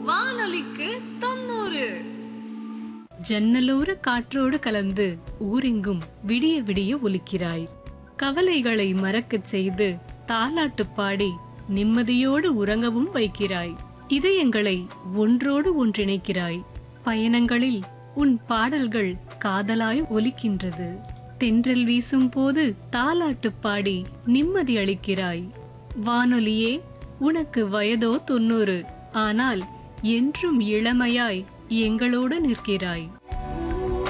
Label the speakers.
Speaker 1: வானொலிக்கு தொண்ணூறு
Speaker 2: ஜன்னலோர காற்றோடு கலந்து ஊரெங்கும் விடிய விடிய ஒலிக்கிறாய் கவலைகளை மறக்கச் செய்து தாலாட்டு பாடி நிம்மதியோடு உறங்கவும் வைக்கிறாய் இதயங்களை ஒன்றோடு ஒன்றிணைக்கிறாய் பயணங்களில் உன் பாடல்கள் காதலாய் ஒலிக்கின்றது தென்றல் வீசும் போது தாலாட்டு பாடி நிம்மதி அளிக்கிறாய் வானொலியே உனக்கு வயதோ தொண்ணூறு ஆனால் என்றும் இளமையாய் எங்களோடு நிற்கிறாய்